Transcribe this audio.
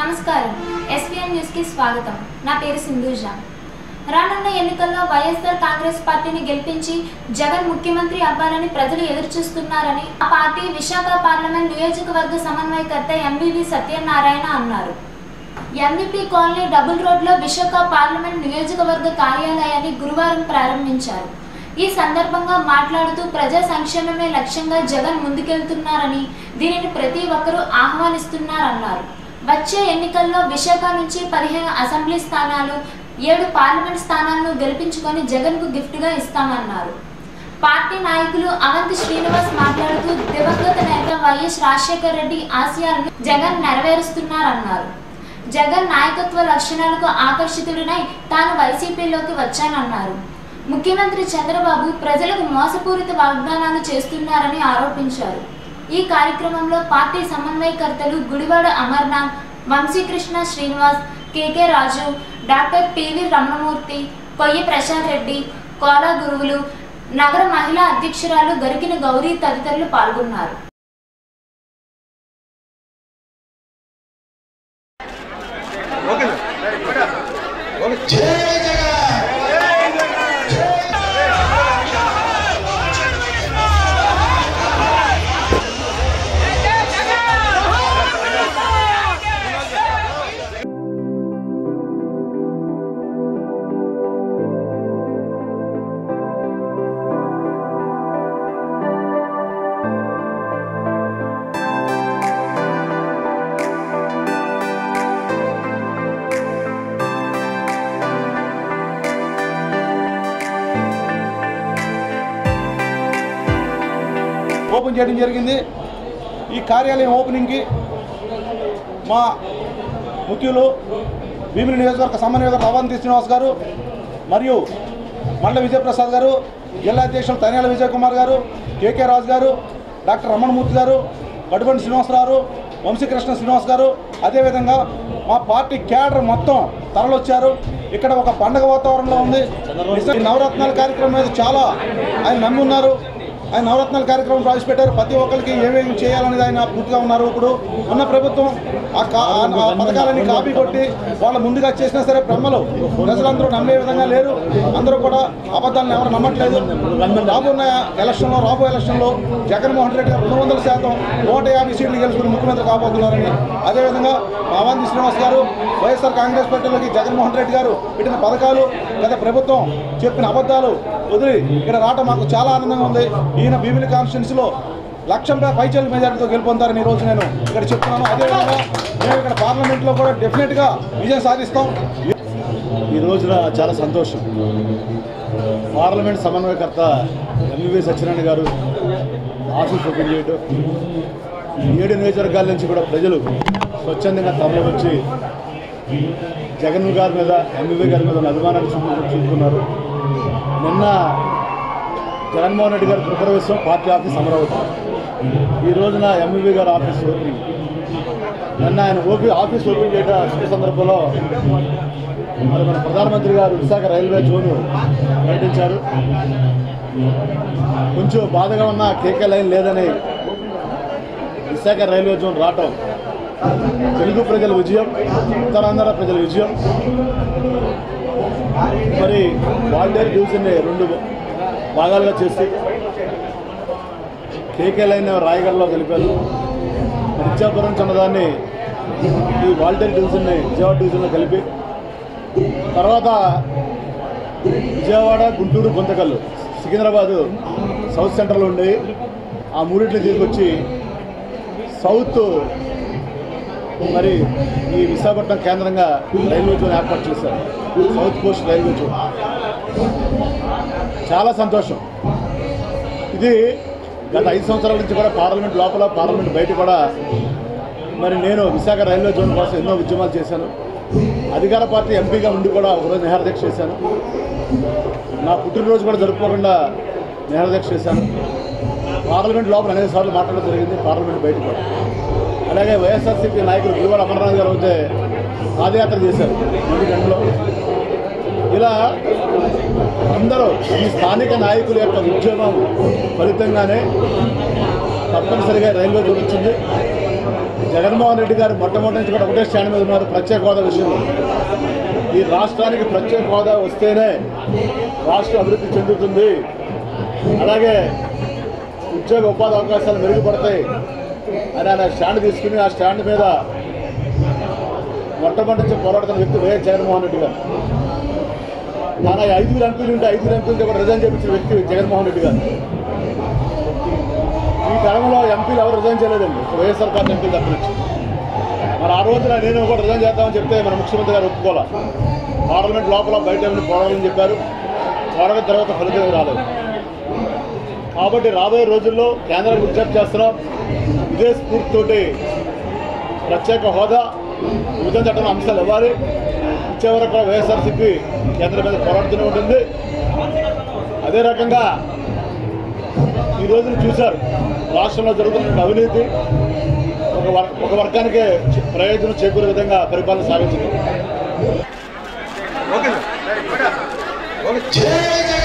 నమస్కారం SPN news కి స్వాగతం నా పేరు సింధూజ రానున్న ఎన్నికల్లో వైఎస్ఆర్ కాంగ్రెస్ పార్టీని గెలిపించి జగన్ ముఖ్యమంత్రి అవ్వాలని ప్రజలు ఎదురుచూస్తున్నారని ఆ పార్టీ విశాఖ పార్లమెంట్ నియోజకవర్గ సమన్వయకర్త ఎంవివి సత్యనారాయణ అన్నారు ఎంవిపి కాలనీ డబుల్ రోడ్లో విశాఖ పార్లమెంట్ నియోజకవర్గ కార్యాలయాన్ని గురువారం ప్రారంభించారు ఈ సందర్భంగా మాట్లాడుతూ ప్రజా సంక్షేమమే లక్ష్యంగా జగన్ ముందుకెళ్తున్నారని దీనిని ప్రతి ఒక్కరూ ఆహ్వానిస్తున్నారన్నారు వచ్చే ఎన్నికల్లో విశాఖ నుంచి పదిహేను అసెంబ్లీ స్థానాలు ఏడు పార్లమెంట్ స్థానాలను గెలిపించుకొని జగన్కు గిఫ్ట్గా ఇస్తామన్నారు పార్టీ నాయకులు అవంతి శ్రీనివాస్ మాట్లాడుతూ దివంగత నేత వైఎస్ రాజశేఖర రెడ్డి ఆశయాలను జగన్ నెరవేరుస్తున్నారన్నారు జగన్ నాయకత్వ లక్షణాలకు ఆకర్షితుడినై తాను వైసీపీలోకి వచ్చానన్నారు ముఖ్యమంత్రి చంద్రబాబు ప్రజలకు మోసపూరిత వాగ్దానాలు చేస్తున్నారని ఆరోపించారు ఈ కార్యక్రమంలో పార్టీ సమన్వయకర్తలు Gudivada Amarnath Vamsikrishna Srinivas K K Raju doctor P V Ramanamurthy Koyyi Prasad Reddy Kola గురువులు నగర మహిళా అధ్యక్షురాలు గరికిన గౌరీ తదితరులు పాల్గొన్నారు జై జగన్ ఓపెన్ చేయడం జరిగింది ఈ కార్యాలయం ఓపెనింగ్కి మా ముఖ్యులు భీమిలి నియోజకవర్గ సమన్వయకర్త అవంతి శ్రీనివాస్ గారు మరియు మండల విజయప్రసాద్ గారు జిల్లా అధ్యక్షులు తనేల విజయ్ కుమార్ గారు కేకే రాజు గారు డాక్టర్ రమణమూర్తి గారు గడుబండి శ్రీనివాసరావు వంశీకృష్ణ శ్రీనివాస్ గారు అదేవిధంగా మా పార్టీ క్యాడర్ మొత్తం తరలొచ్చారు ఇక్కడ ఒక పండగ వాతావరణంలో ఉంది ఈ నవరత్నాల కార్యక్రమం మీద చాలా ఆయన నమ్మి ఉన్నారు ఆయన నవరత్నాల కార్యక్రమం ప్రవేశపెట్టారు ప్రతి ఒక్కరికి ఏమేమి చేయాలనేది ఆయన పూర్తిగా ఉన్నారు ఇప్పుడు ఉన్న ప్రభుత్వం ఆ కా- ఆ ఆ పథకాలన్నీ కాపీ కొట్టి వాళ్ళ ముందుగా చేసినా సరే బ్రహ్మలు ప్రజలందరూ నమ్మే విధంగా లేరు అందరూ కూడా అబద్ధాలను ఎవరు నమ్మట్లేదు రాబోన్న ఎలక్షన్లో రాబో ఎలక్షన్లో జగన్మోహన్ రెడ్డి గారు రెండు వందల శాతం నూట యాభై సీట్లు గెలుచుకుని ముఖ్యమంత్రి కాబోతున్నారని అదేవిధంగా మావాంతి శ్రీనివాస్ గారు వైఎస్ఆర్ కాంగ్రెస్ పార్టీలోకి జగన్మోహన్ రెడ్డి గారు పెట్టిన పథకాలు గత ప్రభుత్వం చెప్పిన అబద్ధాలు వదిలి ఇక్కడ రావటం మాకు చాలా ఆనందంగా ఉంది ఈయన భీమిలి కాన్స్టిట్యున్సీలో లక్షం పైచల్ మెజార్టీతో గెలుపొందారని ఈ రోజు నేను ఇక్కడ చెప్తున్నాను అదేవిధంగా మేము ఇక్కడ పార్లమెంట్లో కూడా డెఫినెట్గా విజయం సాధిస్తాం ఈ రోజున చాలా సంతోషం పార్లమెంట్ సమన్వయకర్త ఎంవివి సత్యనారాయణ గారు ఆఫీస్ ఓపెన్ చేయడం ఏడు నియోజకవర్గాల నుంచి కూడా ప్రజలు స్వచ్ఛందంగా తరలి వచ్చి జగన్ గారి మీద ఎంవివి గారి మీద ఉన్న అభిమానాన్ని చూపు చూపుకున్నారు నిన్న జగన్మోహన్ రెడ్డి గారి గృహప్రవేశం పార్టీ ఆఫీస్ అమరావతి ఈ రోజున ఎంవివి గారి ఆఫీస్ ఓపెనింగ్ నిన్న ఆయన ఓపీ ఆఫీస్ ఓపెన్ చేయడం శుభ సందర్భంలో మరి మన ప్రధానమంత్రి గారు విశాఖ రైల్వే జోను ప్రకటించారు కొంచెం బాధగా ఉన్న కేకే లైన్ లేదని విశాఖ రైల్వే జోన్ రావటం తెలుగు ప్రజల విజయం ఉత్తరాంధ్ర ప్రజల విజయం మరి వాల్డేర్ డివిజన్ని రెండు భాగాలుగా చేసి కేకే లైన్ రాయగడలో కలిపారు మరి ఇచ్చాపురం చిన్నదాన్ని ఈ వాల్టేర్ డివిజన్ని విజయవాడ డివిజన్లో కలిపి తర్వాత విజయవాడ గుంటూరు గుంతకల్లు సికింద్రాబాదు సౌత్ సెంటర్లో ఉండేవి ఆ మూడింటిని తీసుకొచ్చి సౌత్ మరి ఈ విశాఖపట్నం కేంద్రంగా రైల్వే జోన్ ఏర్పాటు చేశారు సౌత్ కోస్ట్ రైల్వే జోన్ చాలా సంతోషం ఇది గత ఐదు సంవత్సరాల నుంచి కూడా పార్లమెంట్ లోపల పార్లమెంట్ బయట కూడా మరి నేను విశాఖ రైల్వే జోన్ కోసం ఎన్నో ఉద్యమాలు చేశాను అధికార పార్టీ ఎంపీగా ఉండి కూడా ఒకరోజు నిహారదీక్ష చేశాను నా పుట్టినరోజు కూడా జరుపుకోకుండా నిహారదీక్ష చేశాను పార్లమెంట్ లోపల అనేక సార్లు మాట్లాడడం జరిగింది పార్లమెంట్ బయట కూడా అలాగే వైఎస్ఆర్సీపీ నాయకులు గురువాడ అమర్నాథ్ గారు అయితే పాదయాత్ర చేశారు మొదటి గంటలో ఇలా అందరూ ఈ స్థానిక నాయకుల యొక్క ఉద్యమం ఫలితంగానే తప్పనిసరిగా రైల్వే జోన్ వచ్చింది జగన్మోహన్ రెడ్డి గారు మొట్టమొదటి నుంచి కూడా ఒకటే స్టాండ్ మీద ఉన్నారు ప్రత్యేక హోదా విషయంలో ఈ రాష్ట్రానికి ప్రత్యేక హోదా వస్తేనే రాష్ట్రం అభివృద్ధి చెందుతుంది అలాగే ఉద్యోగ ఉపాధి అవకాశాలు మెరుగుపడతాయి అని ఆయన స్టాండ్ తీసుకుని ఆ స్టాండ్ మీద మొట్టమొదటి నుంచి పోరాడుతున్న వ్యక్తి వైఎస్ జగన్మోహన్ రెడ్డి గారు మన ఐదుగురు ఎంపీలు ఉంటే ఐదుగురు ఎంపీలతో కూడా రిజైన్ చేయించిన వ్యక్తి జగన్మోహన్ రెడ్డి గారు ఈ తరంలో ఎంపీలు ఎవరు రిజైన్ చేయలేదండి వైఎస్ఆర్ పార్టీ ఎంపీలు తప్ప నుంచి మరి ఆ రోజున నేను కూడా రిజైన్ చేద్దామని చెప్తే మన ముఖ్యమంత్రి గారు ఒప్పుకోలే పార్లమెంట్ లోపల బయట ఏమైనా పోరాడాలని చెప్పారు పోరాడిన తర్వాత ఫలితం రాలేదు కాబట్టి రాబోయే రోజుల్లో కేంద్రానికి విజ్ఞప్తి చేస్తున్నాం ఇదే స్ఫూర్తితోటి ప్రత్యేక హోదా విభజన చట్టం అంశాలు ఇవ్వాలి ఇచ్చే వరకు కూడా వైఎస్ఆర్సీపీ కేంద్రం మీద పోరాడుతూనే ఉంటుంది అదే రకంగా ఈ రోజున చూశారు రాష్ట్రంలో జరుగుతున్న అవినీతి ఒక వర్- ఒక వర్గానికి చే- ప్రయోజనం చేకూరే విధంగా పరిపాలన సాగించింది జై జగన్